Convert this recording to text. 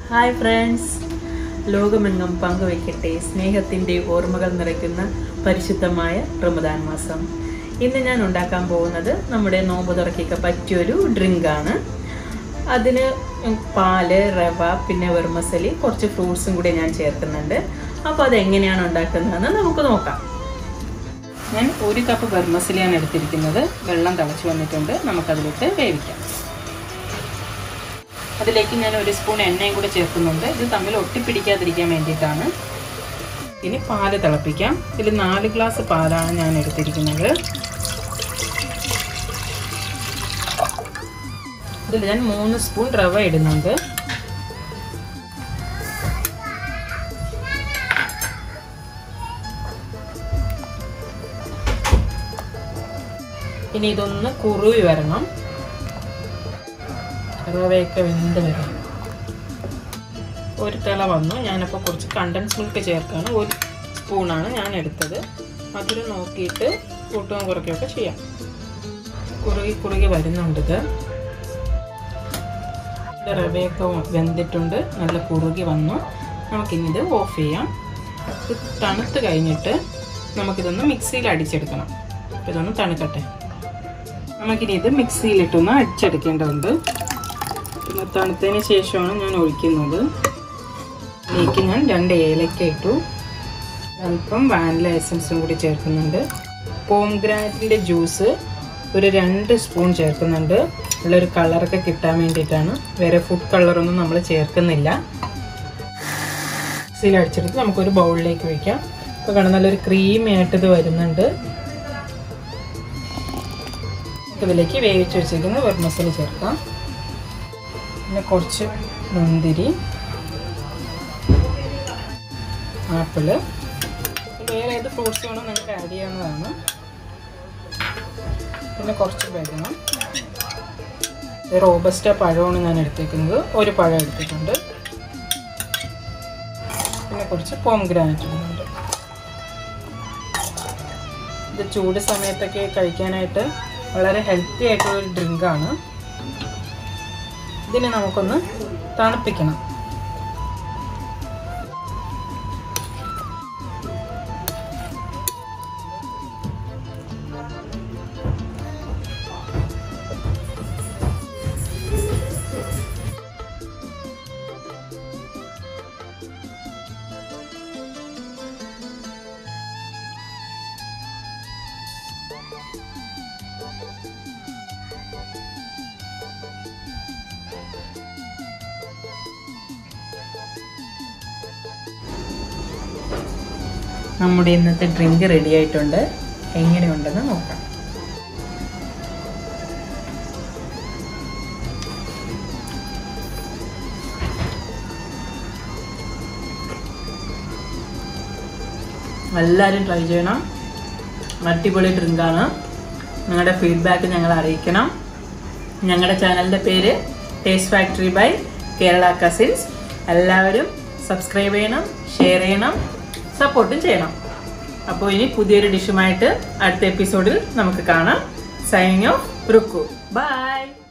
hi friends ലോകമെങ്ങും പങ്കുവയ്ക്കട്ടെ സ്നേഹത്തിൻ്റെ ഓർമ്മകൾ നിറയ്ക്കുന്ന പരിശുദ്ധമായ റമദാൻ മാസം ഇന്ന് ഞാൻ ഉണ്ടാക്കാൻ പോകുന്നത് നമ്മുടെ നോമ്പ് തുറക്കൊക്കെ പറ്റിയൊരു ഡ്രിങ്കാണ് അതിന് പാല് റവ പിന്നെ വെർമസലി കുറച്ച് ഫ്രൂട്ട്സും കൂടി ഞാൻ ചേർക്കുന്നുണ്ട് അപ്പോൾ അതെങ്ങനെയാണ് ഉണ്ടാക്കുന്നതെന്ന് നമുക്ക് നോക്കാം ഞാൻ ഒരു കപ്പ് വെർമസലിയാണ് എടുത്തിരിക്കുന്നത് വെള്ളം തിളച്ച് വന്നിട്ടുണ്ട് നമുക്കതിലിട്ട് വേവിക്കാം അതിലേക്ക് ഞാൻ ഒരു സ്പൂൺ എണ്ണയും കൂടെ ചേർക്കുന്നുണ്ട് ഇത് തമ്മിൽ ഒട്ടിപ്പിടിക്കാതിരിക്കാൻ വേണ്ടിയിട്ടാണ് ഇനി പാല് തിളപ്പിക്കാം ഇതിൽ നാല് ഗ്ലാസ് പാലാണ് ഞാൻ എടുത്തിരിക്കുന്നത് ഇതിൽ ഞാൻ മൂന്ന് സ്പൂൺ റവ ഇടുന്നുണ്ട് ഇനി ഇതൊന്ന് കുറുവി വരണം റവയൊക്കെ വെന്ത് വരണം ഒരു തിള വന്നു ഞാനപ്പോൾ കുറച്ച് കണ്ടൻസ് മിൽക്ക് ചേർക്കാണ് ഒരു സ്പൂണാണ് ഞാൻ എടുത്തത് മധുരം നോക്കിയിട്ട് കൂട്ടുകയും കുറയ്ക്കുകയൊക്കെ ചെയ്യാം കുറുകി കുറുകി വരുന്നുണ്ട് ഇത് റവയൊക്കെ വെന്തിട്ടുണ്ട് നല്ല കുറുകി വന്നു നമുക്കിനി ഇത് ഓഫ് ചെയ്യാം ഇത് തണുത്ത് കഴിഞ്ഞിട്ട് നമുക്കിതൊന്ന് മിക്സിയിൽ അടിച്ചെടുക്കണം അപ്പോൾ ഇതൊന്ന് തണുക്കട്ടെ നമുക്കിനി ഇത് മിക്സിയിലിട്ടൊന്ന് അടിച്ചെടുക്കേണ്ടതുണ്ട് പിന്നെ തണുത്തതിന് ശേഷമാണ് ഞാൻ ഒഴിക്കുന്നത് ഇതിലേക്ക് ഞാൻ രണ്ട് ഏലക്ക ഇട്ടു അല്പം വാനില എസൻസും കൂടി ചേർക്കുന്നുണ്ട് പോംഗ്രാനറ്റിൻ്റെ ജ്യൂസ് ഒരു രണ്ട് സ്പൂൺ ചേർക്കുന്നുണ്ട് ഉള്ളൊരു കളറൊക്കെ കിട്ടാൻ വേണ്ടിയിട്ടാണ് വേറെ ഫുഡ് കളറൊന്നും നമ്മൾ ചേർക്കുന്നില്ല മിക്സിയിൽ അടിച്ചെടുത്ത് നമുക്കൊരു ബൗളിലേക്ക് ഒഴിക്കാം ഇപ്പോൾ കാണാൻ നല്ലൊരു ക്രീമി ആയിട്ട് ഇത് വരുന്നുണ്ട് ഇതിലേക്ക് വേവിച്ച് വെച്ചിരിക്കുന്ന വെർമസൽ ചേർക്കാം പിന്നെ കുറച്ച് മുന്തിരി ആപ്പിള് വേറെ ഏത് ഫ്രൂട്ട്സ് വേണോ നിങ്ങൾക്ക് ആഡ് ചെയ്യാവുന്നതാണ് പിന്നെ കുറച്ച് വെള്ളം റോബസ്റ്റ പഴമാണ് ഞാൻ എടുത്തേക്കുന്നത് ഒരു പഴം എടുത്തിട്ടുണ്ട് പിന്നെ കുറച്ച് പോം ഗ്രാനറ്റ് ഇടുന്നുണ്ട് ഇത് ചൂട് സമയത്തൊക്കെ കഴിക്കാനായിട്ട് വളരെ ഹെൽത്തി ആയിട്ടുള്ള ഒരു ഡ്രിങ്കാണ് ഇതിനെ നമുക്കൊന്ന് തണുപ്പിക്കണം നമ്മുടെ ഇന്നത്തെ ഡ്രിങ്ക് റെഡി ആയിട്ടുണ്ട് എങ്ങനെയുണ്ടെന്ന് നോക്കാം എല്ലാവരും ട്രൈ ചെയ്യണം അടിപൊളി ഡ്രിങ്കാണ് നിങ്ങളുടെ ഫീഡ്ബാക്ക് ഞങ്ങൾ അറിയിക്കണം ഞങ്ങളുടെ ചാനലിൻ്റെ പേര് taste factory by Kerala cousins എല്ലാവരും സബ്സ്ക്രൈബ് ചെയ്യണം ഷെയർ ചെയ്യണം സപ്പോർട്ടും ചെയ്യണം അപ്പോൾ ഇനി പുതിയൊരു ഡിഷുമായിട്ട് അടുത്ത എപ്പിസോഡിൽ നമുക്ക് കാണാം സൈനിങ് ഓഫ് റുക്കു ബൈ